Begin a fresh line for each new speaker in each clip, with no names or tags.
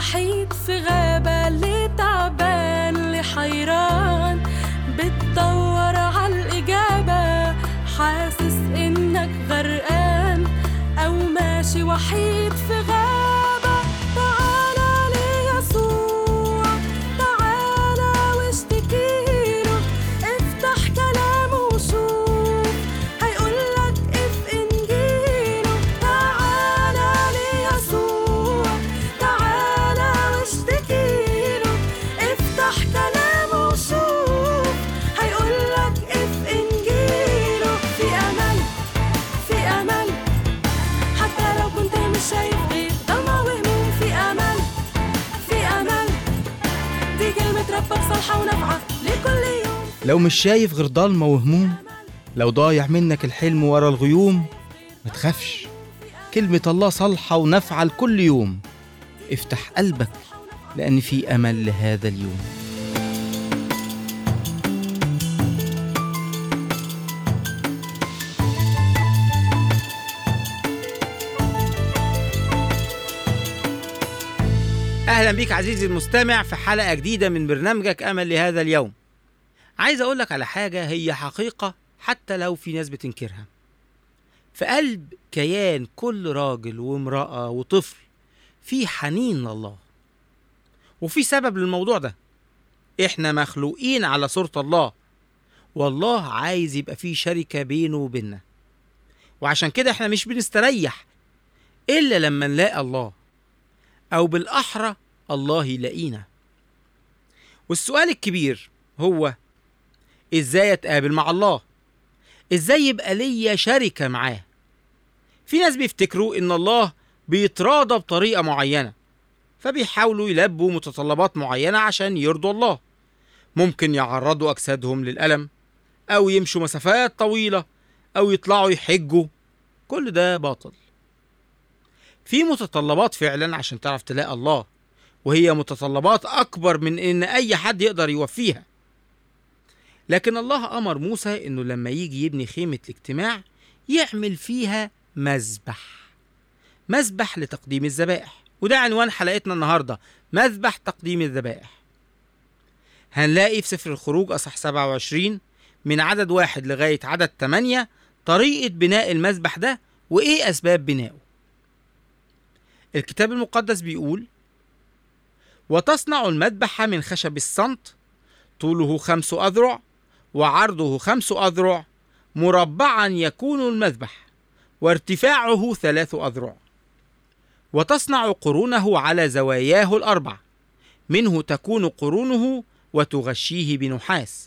وحيد في غابة اللي تعبان اللي حيران بتدور عالإجابة حاسس إنك غرقان أو ماشي وحيد في غابة تعالى ليسوع تعالى واشتكيله افتح كلامه وشوف هيقولك اف انجيله تعالى ليسوع تعالى واشتكيله افتح كلامه وشوف هيقولك اف انجيله في امل في امل حتى لو كنت مش شايف غير ضلمة وهموم في امل في امل دي كلمة ربك صالحة ونافعة لكل يوم
لو مش شايف غير ضلمة وهموم لو ضايع منك الحلم ورا الغيوم ما تخافش كلمة الله صالحة ونافعة لكل يوم افتح قلبك لأن في أمل لهذا اليوم
اهلا بيك عزيزي المستمع في حلقه جديده من برنامجك امل لهذا اليوم عايز اقول لك على حاجه هي حقيقه حتى لو في ناس بتنكرها في قلب كيان كل راجل وامراه وطفل في حنين لله وفي سبب للموضوع ده احنا مخلوقين على صورة الله والله عايز يبقى في شركة بينه وبيننا وعشان كده احنا مش بنستريح إلا لما نلاقي الله أو بالأحرى الله يلاقينا والسؤال الكبير هو إزاي أتقابل مع الله إزاي يبقى ليا شركة معاه في ناس بيفتكروا إن الله بيتراضى بطريقة معينة فبيحاولوا يلبوا متطلبات معينة عشان يرضوا الله ممكن يعرضوا أجسادهم للألم أو يمشوا مسافات طويلة أو يطلعوا يحجوا كل ده باطل في متطلبات فعلا عشان تعرف تلاقي الله وهي متطلبات أكبر من إن أي حد يقدر يوفيها لكن الله أمر موسى إنه لما يجي يبني خيمة الاجتماع يعمل فيها مذبح مذبح لتقديم الذبائح وده عنوان حلقتنا النهاردة مذبح تقديم الذبائح هنلاقي في سفر الخروج أصح 27 من عدد واحد لغاية عدد 8 طريقة بناء المذبح ده وإيه أسباب بنائه الكتاب المقدس بيقول وتصنع المذبح من خشب الصمت طوله خمس أذرع وعرضه خمس أذرع مربعا يكون المذبح وارتفاعه ثلاث أذرع وتصنع قرونه على زواياه الأربع منه تكون قرونه وتغشيه بنحاس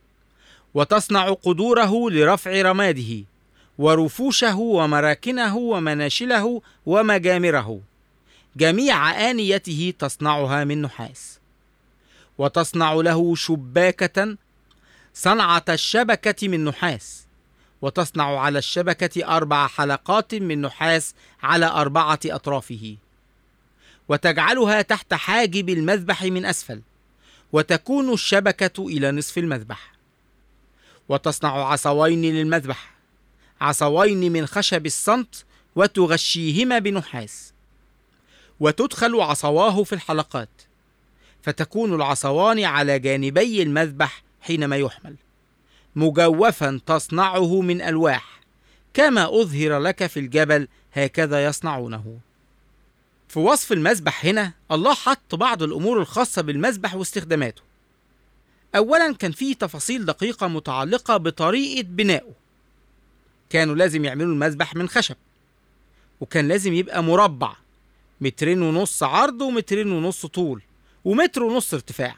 وتصنع قدوره لرفع رماده ورفوشه ومراكنه ومناشله ومجامره جميع آنيته تصنعها من نحاس وتصنع له شباكة صنعة الشبكة من نحاس وتصنع على الشبكة أربع حلقات من نحاس على أربعة أطرافه وتجعلها تحت حاجب المذبح من أسفل وتكون الشبكة إلى نصف المذبح وتصنع عصوين للمذبح عصوين من خشب الصمت وتغشيهما بنحاس وتدخل عصواه في الحلقات فتكون العصوان على جانبي المذبح حينما يحمل مجوفا تصنعه من الواح كما اظهر لك في الجبل هكذا يصنعونه في وصف المذبح هنا الله حط بعض الامور الخاصه بالمذبح واستخداماته اولا كان فيه تفاصيل دقيقه متعلقه بطريقه بنائه كانوا لازم يعملوا المذبح من خشب وكان لازم يبقى مربع مترين ونص عرض ومترين ونص طول ومتر ونص ارتفاع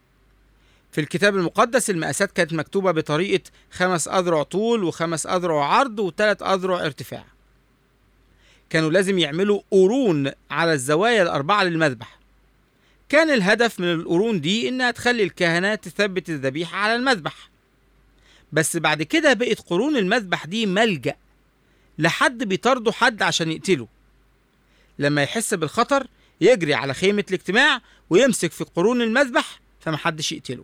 في الكتاب المقدس المقاسات كانت مكتوبة بطريقة خمس أذرع طول وخمس أذرع عرض وثلاث أذرع ارتفاع كانوا لازم يعملوا قرون على الزوايا الأربعة للمذبح كان الهدف من القرون دي إنها تخلي الكهنة تثبت الذبيحة على المذبح بس بعد كده بقت قرون المذبح دي ملجأ لحد بيطاردوا حد عشان يقتله لما يحس بالخطر يجري على خيمة الاجتماع ويمسك في قرون المذبح فمحدش يقتله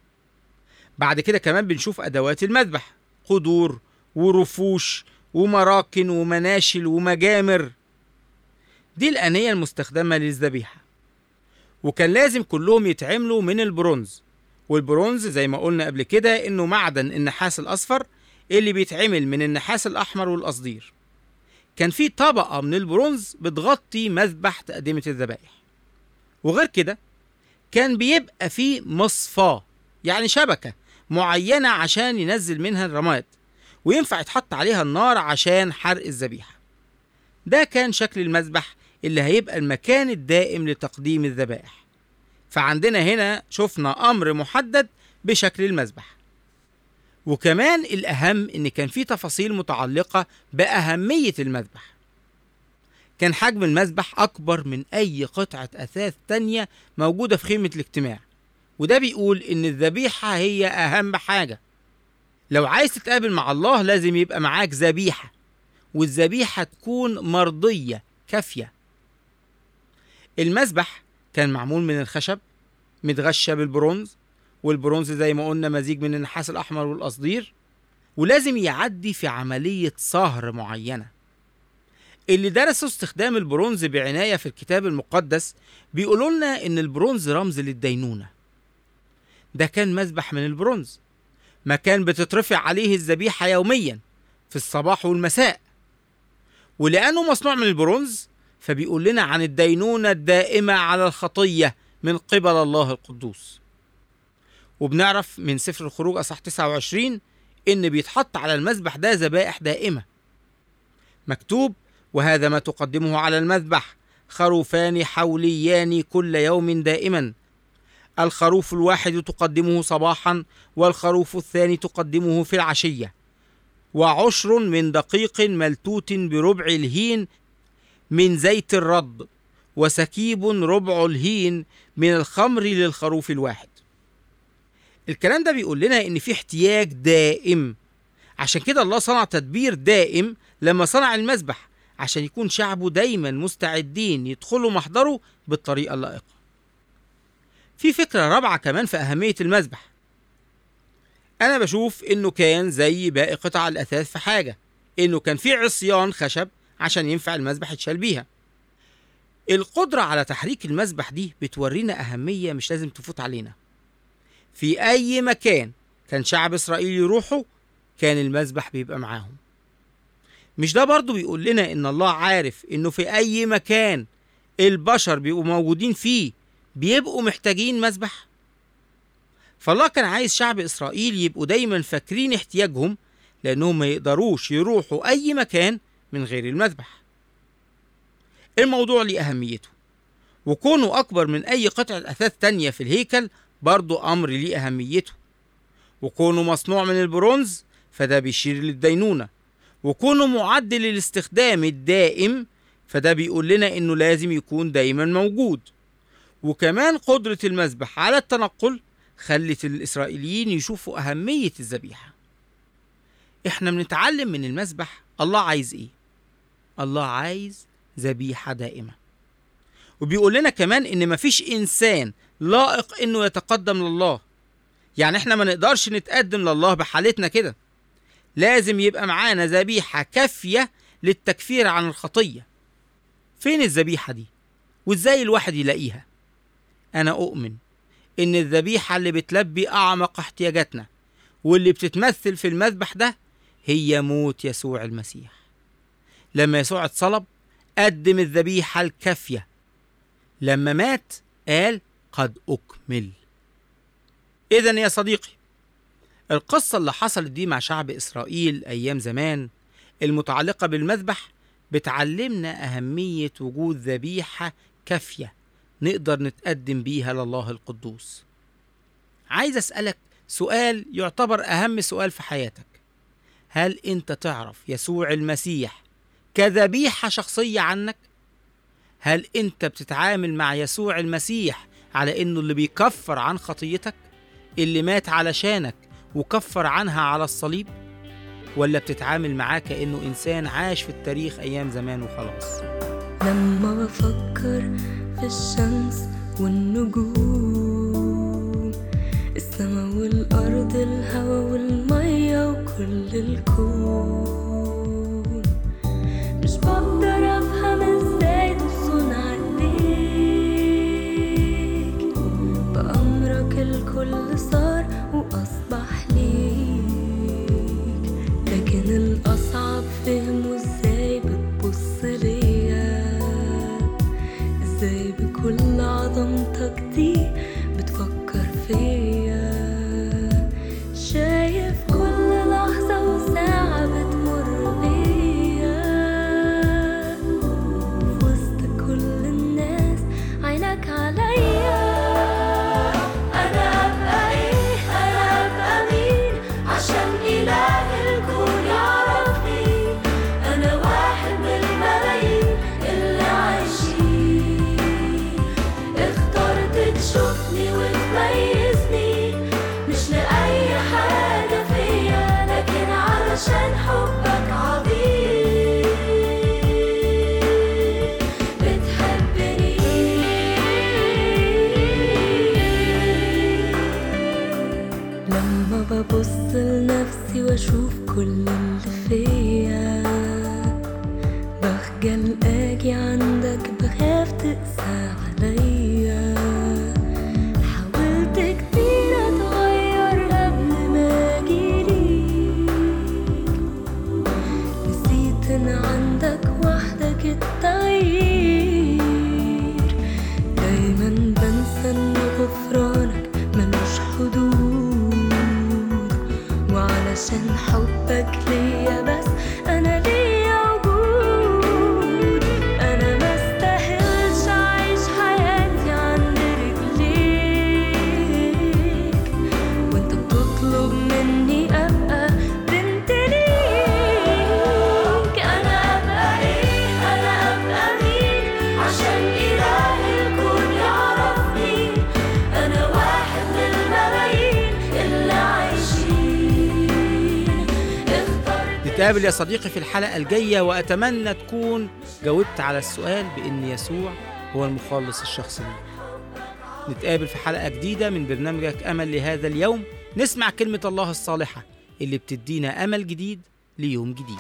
بعد كده كمان بنشوف أدوات المذبح قدور ورفوش ومراكن ومناشل ومجامر دي الآنية المستخدمة للذبيحة وكان لازم كلهم يتعملوا من البرونز والبرونز زي ما قلنا قبل كده انه معدن النحاس الاصفر اللي بيتعمل من النحاس الاحمر والقصدير كان في طبقة من البرونز بتغطي مذبح تقدمة الذبائح وغير كده كان بيبقى في مصفاة يعني شبكة معينة عشان ينزل منها الرماد وينفع يتحط عليها النار عشان حرق الذبيحة ده كان شكل المذبح اللي هيبقى المكان الدائم لتقديم الذبائح فعندنا هنا شفنا أمر محدد بشكل المذبح وكمان الأهم إن كان في تفاصيل متعلقة بأهمية المذبح كان حجم المذبح أكبر من أي قطعة أثاث تانية موجودة في خيمة الاجتماع وده بيقول إن الذبيحة هي أهم حاجة لو عايز تتقابل مع الله لازم يبقى معاك ذبيحة والذبيحة تكون مرضية كافية المذبح كان معمول من الخشب متغشى بالبرونز والبرونز زي ما قلنا مزيج من النحاس الأحمر والقصدير ولازم يعدي في عملية صهر معينة اللي درسوا استخدام البرونز بعناية في الكتاب المقدس بيقولوا لنا إن البرونز رمز للدينونة ده كان مذبح من البرونز مكان بتترفع عليه الذبيحة يوميا في الصباح والمساء ولأنه مصنوع من البرونز فبيقول لنا عن الدينونة الدائمة على الخطية من قبل الله القدوس وبنعرف من سفر الخروج أصح 29 إن بيتحط على المذبح ده ذبائح دائمة مكتوب وهذا ما تقدمه على المذبح خروفان حوليان كل يوم دائما الخروف الواحد تقدمه صباحا والخروف الثاني تقدمه في العشية وعشر من دقيق ملتوت بربع الهين من زيت الرد وسكيب ربع الهين من الخمر للخروف الواحد الكلام ده بيقول لنا ان في احتياج دائم عشان كده الله صنع تدبير دائم لما صنع المذبح عشان يكون شعبه دايما مستعدين يدخلوا محضره بالطريقة اللائقة في فكرة رابعة كمان في أهمية المذبح أنا بشوف إنه كان زي باقي قطع الأثاث في حاجة إنه كان في عصيان خشب عشان ينفع المذبح يتشال بيها القدرة على تحريك المذبح دي بتورينا أهمية مش لازم تفوت علينا في أي مكان كان شعب إسرائيل يروحوا كان المذبح بيبقى معاهم مش ده برضو بيقول لنا إن الله عارف إنه في أي مكان البشر بيبقوا موجودين فيه بيبقوا محتاجين مذبح فالله كان عايز شعب إسرائيل يبقوا دايما فاكرين احتياجهم لأنهم ما يقدروش يروحوا أي مكان من غير المذبح الموضوع ليه أهميته وكونه أكبر من أي قطعة أثاث تانية في الهيكل برضو أمر ليه أهميته وكونه مصنوع من البرونز فده بيشير للدينونة وكونه معد للاستخدام الدائم فده بيقول لنا إنه لازم يكون دايما موجود وكمان قدرة المذبح على التنقل خلت الإسرائيليين يشوفوا أهمية الذبيحة إحنا بنتعلم من المذبح الله عايز إيه الله عايز ذبيحة دائمة وبيقول لنا كمان إن مفيش إنسان لائق إنه يتقدم لله يعني إحنا ما نقدرش نتقدم لله بحالتنا كده لازم يبقى معانا ذبيحة كافية للتكفير عن الخطية فين الذبيحة دي وإزاي الواحد يلاقيها أنا أؤمن إن الذبيحة اللي بتلبي أعمق احتياجاتنا واللي بتتمثل في المذبح ده هي موت يسوع المسيح لما يسوع اتصلب قدم الذبيحة الكافية لما مات قال قد أكمل إذا يا صديقي القصة اللي حصلت دي مع شعب إسرائيل أيام زمان المتعلقة بالمذبح بتعلمنا أهمية وجود ذبيحة كافية نقدر نتقدم بيها لله القدوس عايز أسألك سؤال يعتبر أهم سؤال في حياتك هل أنت تعرف يسوع المسيح كذبيحة شخصية عنك؟ هل أنت بتتعامل مع يسوع المسيح على إنه اللي بيكفر عن خطيتك؟ اللي مات علشانك وكفر عنها على الصليب؟ ولا بتتعامل معاه كأنه إنسان عاش في التاريخ أيام زمان وخلاص؟
لما بفكر في الشمس والنجوم السما والأرض الهوا والمية وكل الكون مش بقدر أفهم ازاي ده صنع ايديك لكن الأصعب فهمه ازاي بتبص ليا ازاي بكل عظمتك دي بتفكر فيا شايف كل لحظة وساعة بتمر بيا في وسط كل الناس عينك عليا أنا أبقى إيه أنا أبقى مين عشان إله الكون يعرفني أنا واحد من الملايين اللي عايشين اخترت تشوفني وتميزني مش لأي حاجة فيا لكن علشان حبك عظيم بتحبني لما ببص لنفسي واشوف كل اللي فيا بخجل اجي عندك بخاف تقسى عليا حاولت كتير اتغير قبل ما اجيليك نسيت ان عندك وحدك التغيير دايما بنسى ان غفرانك ملوش حدود وعلشان حبك ليا بس انا ليا وجود انا ما استاهلش اعيش حياتي عند رجليك وانت بتطلب مني ابقى بنت ليك انا ابقى ايه انا ابقى مين عشان اله الكون يعرفني انا واحد من الملايين اللي عايشين اخترت
نتقابل يا صديقي في الحلقة الجاية وأتمنى تكون جاوبت على السؤال بأن يسوع هو المخلص الشخصي لي نتقابل في حلقة جديدة من برنامجك أمل لهذا اليوم نسمع كلمة الله الصالحة اللي بتدينا أمل جديد ليوم جديد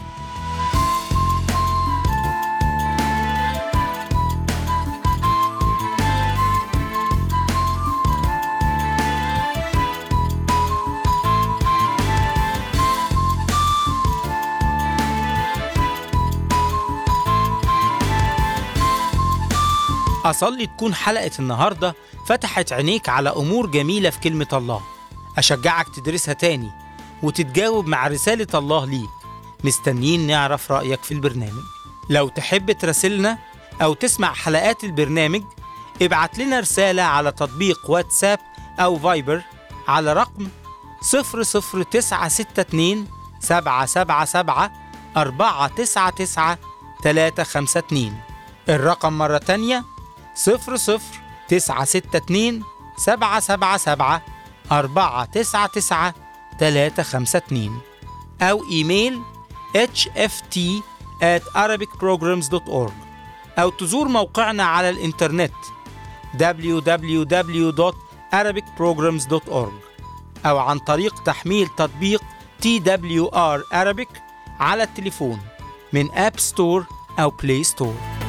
أصلي تكون حلقة النهاردة فتحت عينيك على أمور جميلة في كلمة الله أشجعك تدرسها تاني وتتجاوب مع رسالة الله ليك مستنيين نعرف رأيك في البرنامج لو تحب تراسلنا أو تسمع حلقات البرنامج ابعت لنا رسالة على تطبيق واتساب أو فايبر على رقم 00962 777 499 352 الرقم مرة تانية صفر صفر تسعة ستة اتنين سبعة سبعة سبعة أربعة تسعة تسعة تلاتة خمسة اتنين أو إيميل hft at arabicprograms.org أو تزور موقعنا على الإنترنت www.arabicprograms.org أو عن طريق تحميل تطبيق TWR Arabic على التليفون من أب ستور أو بلاي ستور